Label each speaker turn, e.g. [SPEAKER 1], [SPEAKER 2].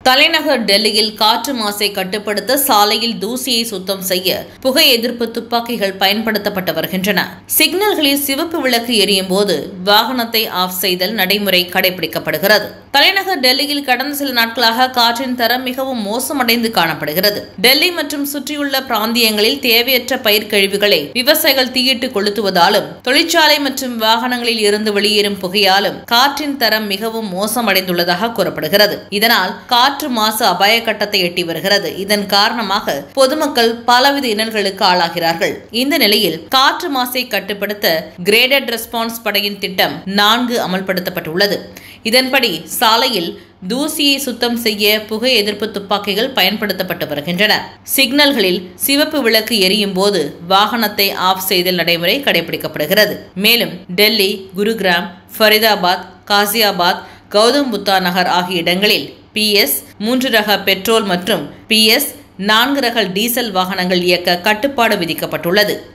[SPEAKER 1] தலைநகர் டெல்லியில் காற்று மாசை கட்டுப்படுத்த சாலையில் தூசியை சுத்தம் செய்ய புகை எதிர்ப்பு துப்பாக்கிகள் பயன்படுத்தப்பட்டு வருகின்றன சிக்னல்களில் சிவப்பு விளக்கு எரியும் போது வாகனத்தை ஆஃப் செய்தல் நடைமுறை கடைபிடிக்கப்படுகிறது தலைநகர் டெல்லியில் கடந்த சில நாட்களாக காற்றின் தரம் மிகவும் மோசமடைந்து காணப்படுகிறது டெல்லி மற்றும் சுற்றியுள்ள பிராந்தியங்களில் தேவையற்ற பயிர் கழிவுகளை விவசாயிகள் தீயிட்டு கொளுத்துவதாலும் தொழிற்சாலை மற்றும் வாகனங்களில் இருந்து வெளியேறும் புகையாலும் காற்றின் தரம் மிகவும் மோசமடைந்துள்ளதாக கூறப்படுகிறது இதனால் காற்று மாசு அபாய கட்டத்தை எட்டி வருகிறது இதன் காரணமாக பொதுமக்கள் பலவித இன்னல்களுக்கு ஆளாகிறார்கள் இந்த நிலையில் காற்று மாசை கட்டுப்படுத்த கிரேடட் ரெஸ்பான்ஸ் படையின் திட்டம் நான்கு அமல்படுத்தப்பட்டுள்ளது இதன்படி சாலையில் தூசியை சுத்தம் செய்ய புகை எதிர்ப்பு துப்பாக்கிகள் பயன்படுத்தப்பட்டு வருகின்றன சிக்னல்களில் சிவப்பு விளக்கு எரியும் போது வாகனத்தை ஆஃப் செய்தல் நடைமுறை கடைபிடிக்கப்படுகிறது மேலும் டெல்லி குருகிராம் ஃபரிதாபாத் காசியாபாத் கௌதம் புத்தா நகர் ஆகிய இடங்களில் பிஎஸ் மூன்று ரக பெட்ரோல் மற்றும் பிஎஸ் நான்கு ரக டீசல் வாகனங்கள் இயக்க கட்டுப்பாடு விதிக்கப்பட்டுள்ளது